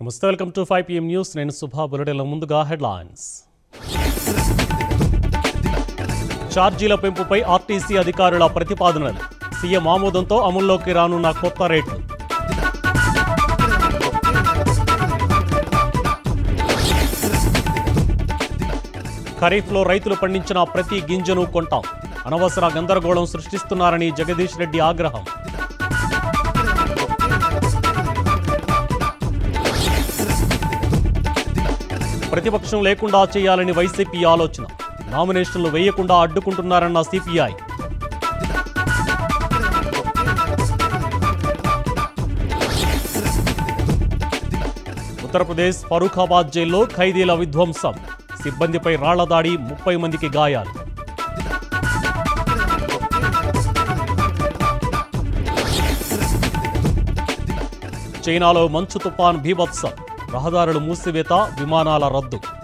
నమస్తే welcome to five PM news నేను సుభా బులెటిన్ల ముందుగా హెడ్లైన్స్ ఛార్జీల పెంపుపై ఆర్టీసీ అధికారుల ప్రతిపాదనలు సీఎం ఆమోదంతో అమల్లోకి రానున్న కొత్త రేట్లు ఖరీఫ్లో రైతులు పండించిన ప్రతి గింజను కొంటాం అనవసర గందరగోళం సృష్టిస్తున్నారని జగదీష్ రెడ్డి ఆగ్రహం ప్రతిపక్షం లేకుండా చేయాలని వైసీపీ ఆలోచన నామినేషన్లు వేయకుండా అడ్డుకుంటున్నారన్న సిపిఐ ఉత్తరప్రదేశ్ ఫరూఖాబాద్ జైల్లో ఖైదీల విధ్వంసం సిబ్బందిపై రాళ్ల దాడి ముప్పై మందికి గాయాలు చైనాలో మంచు తుపాన్ బీభత్సం రహదారులు మూసివేత విమానాల రద్దు